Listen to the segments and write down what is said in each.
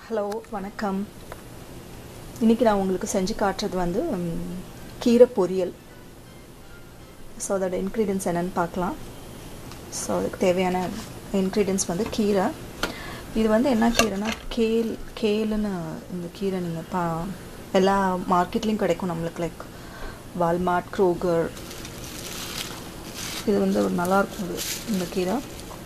hello வணக்கம் இன்றைக்கி நான் உங்களுக்கு செஞ்சு காட்டுறது வந்து ம், கீரை பொரியல் ஸோ அதோட இன்க்ரீடியன்ஸ் என்னென்னு பார்க்கலாம் ஸோ அதுக்கு தேவையான இன்க்ரீடியன்ஸ் வந்து கீரை இது வந்து என்ன கீரைனா கேல் கேலுன்னு இந்த கீரை நீங்கள் பா எல்லா மார்க்கெட்லேயும் கிடைக்கும் நம்மளுக்கு லைக் வால்மார்ட் க்ரோகர் இது வந்து ஒரு நல்லாயிருக்கும் இது இந்த கீரை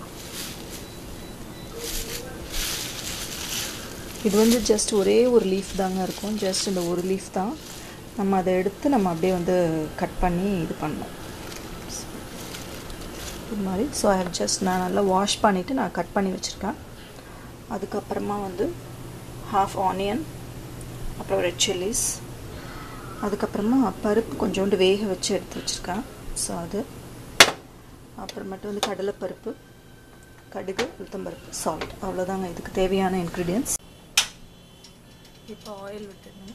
இது வந்து ஜஸ்ட் ஒரே ஒரு லீஃப் தாங்க இருக்கும் ஜஸ்ட் இந்த ஒரு லீஃப் தான் நம்ம அதை எடுத்து நம்ம அப்படியே வந்து கட் பண்ணி இது பண்ணோம் இது மாதிரி ஸோ ஐ ஹவ் ஜஸ்ட் நான் நல்லா வாஷ் பண்ணிவிட்டு நான் கட் பண்ணி வச்சுருக்கேன் அதுக்கப்புறமா வந்து ஹாஃப் ஆனியன் அப்புறம் ரெட் சில்லிஸ் அதுக்கப்புறமா பருப்பு கொஞ்சோண்டு வேக வச்சு எடுத்து வச்சுருக்கேன் ஸோ அது அப்புறமேட்டு வந்து கடலைப்பருப்பு கடுகு உளுத்தம்பருப்பு சால்ட் அவ்வளோதாங்க இதுக்கு தேவையான இன்க்ரீடியன்ஸ் இப்போ ஆயில் விட்டுருங்க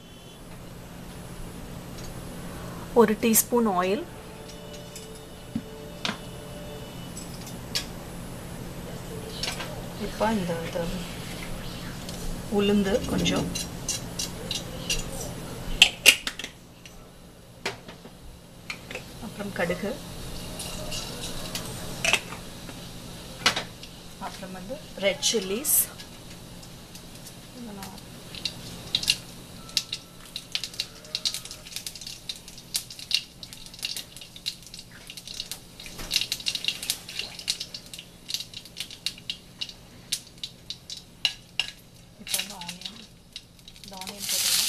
ஒரு டீஸ்பூன் ஆயில் இப்போ இந்த இது உளுந்து கொஞ்சம் அப்புறம் கடுகு அப்புறம் வந்து ரெட் சில்லிஸ் இப்போ வந்து ஆனியன் இந்த ஆனியன் போட்டுருங்க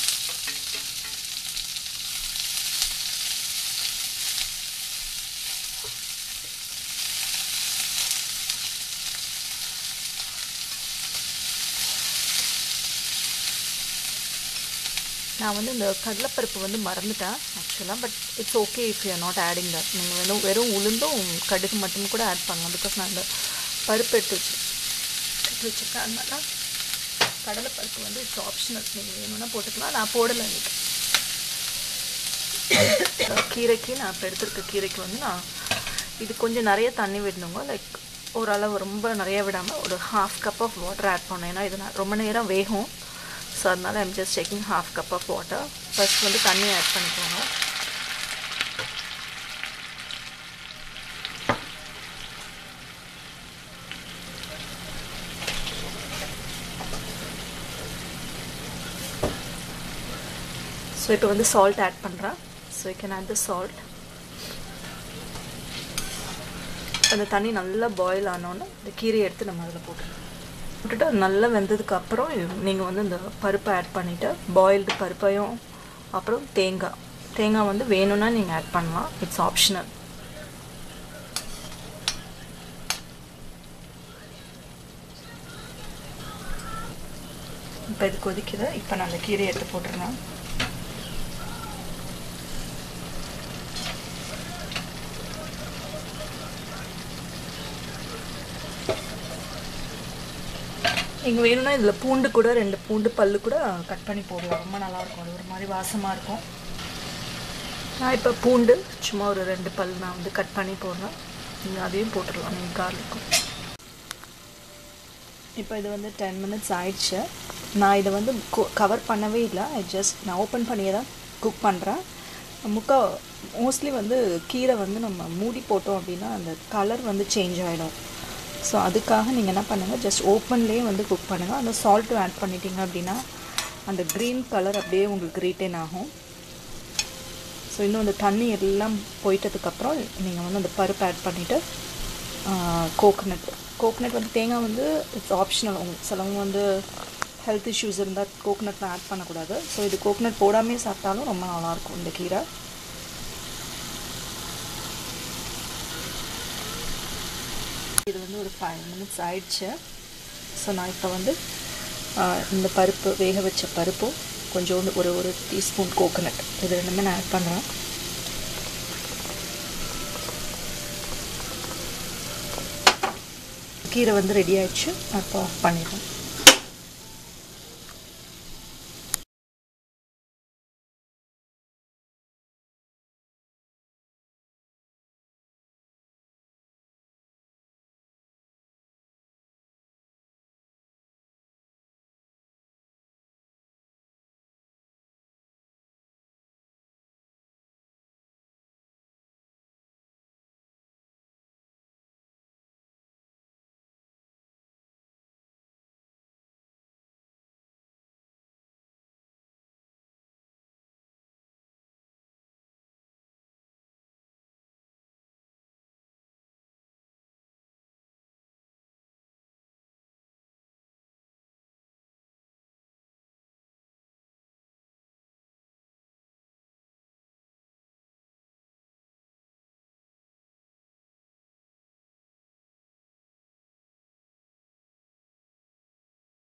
நான் வந்து இந்த கடலைப்பருப்பு வந்து மறந்துட்டேன் ஆக்சுவலாக but it's okay if you not adding that நீங்கள் வெறும் வெறும் உளுந்தும் கடுகு மட்டும் கூட ஆட் பண்ணலாம் பிகாஸ் நான் இந்த பருப்பு எடுத்து வச்சு எடுத்து வச்சுருக்கேன் அதனால கடலைப்பருப்பு வந்து இட்ஸ் ஆப்ஷனல் நீங்கள் வேணும்னா போட்டுக்கலாம் நான் போடலை இன்னைக்கு கீரைக்கு நான் இப்போ எடுத்திருக்க கீரைக்கு வந்து நான் இது கொஞ்சம் நிறைய தண்ணி விடணுங்க லைக் ஓரளவு ரொம்ப நிறைய விடாமல் ஒரு half cup of water add பண்ணேன் ஏன்னா இது நான் ரொம்ப நேரம் வேகும் ஸோ அதனால் I'm just taking half cup of water first வந்து தண்ணி ஆட் பண்ணிக்கோங்க ஸோ இப்போ வந்து சால்ட் ஆட் பண்ணுறேன் so you can add the salt அந்த தண்ணி நல்லா பாயில் ஆனோன்னே இந்த கீரையை எடுத்து நம்ம அதில் போட்டுருவோம் போட்டுட்டு அது நல்லா வெந்ததுக்கு அப்புறம் நீங்கள் வந்து இந்த பருப்பை ஆட் பண்ணிவிட்டு பாயில்டு பருப்பையும் அப்புறம் தேங்காய் தேங்காய் வந்து வேணும்னா நீங்கள் ஆட் பண்ணலாம் இட்ஸ் ஆப்ஷனல் இப்போ இது கொதிக்குது இப்போ நான் அந்த கீரையை எடுத்து போட்டுருவேன் நீங்கள் வேணும்னா இதில் பூண்டு கூட ரெண்டு பூண்டு பல்லு கூட கட் பண்ணி போடலாம் ரொம்ப நல்லாயிருக்கும் அது ஒரு மாதிரி வாசமாக இருக்கும் நான் இப்போ பூண்டு சும்மா ஒரு ரெண்டு பல் நான் வந்து கட் பண்ணி போடுறேன் நீங்கள் அதையும் போட்டுடலாம் நீங்கள் கார்லிக்கும் இப்போ இது வந்து டென் மினிட்ஸ் ஆயிடுச்சு நான் இதை வந்து கவர் பண்ணவே இல்லை ஐ ஜஸ்ட் நான் ஓப்பன் பண்ணியே தான் குக் பண்ணுறேன் முக்கா மோஸ்ட்லி வந்து கீரை வந்து நம்ம மூடி போட்டோம் அப்படின்னா அந்த கலர் வந்து சேஞ்ச் ஆகிடும் ஸோ அதுக்காக நீங்கள் என்ன பண்ணுங்கள் ஜஸ்ட் ஓப்பன்லேயே வந்து குக் பண்ணுங்கள் அந்த சால்ட்டும் ஆட் பண்ணிட்டீங்க அப்படின்னா அந்த க்ரீன் கலர் அப்படியே உங்களுக்கு ரீட்டைன் ஆகும் ஸோ இன்னும் அந்த தண்ணி எல்லாம் போயிட்டதுக்கப்புறம் நீங்கள் வந்து அந்த பருப்பு ஆட் பண்ணிவிட்டு கோகனட் கோகனட் வந்து தேங்காய் வந்து இட்ஸ் ஆப்ஷனல் உங்களுக்கு சிலவங்க வந்து ஹெல்த் இஷ்யூஸ் இருந்தால் கோகனட்லாம் ஆட் பண்ணக்கூடாது ஸோ இது கோகனட் போடாமே சாப்பிட்டாலும் ரொம்ப நல்லாயிருக்கும் இந்த கீரை இது வந்து ஒரு ஃபைவ் மினிட்ஸ் ஆயிடுச்சு ஸோ நான் இப்போ வந்து இந்த பருப்பு வேக வச்ச பருப்பும் கொஞ்சோண்டு ஒரு ஒரு டீஸ்பூன் கோகனட் இது ரெண்டுமே நான் ஆட் பண்ணுறேன் கீரை வந்து ரெடி ஆயிடுச்சு நான் இப்போ ஆஃப் பண்ணிடுறேன்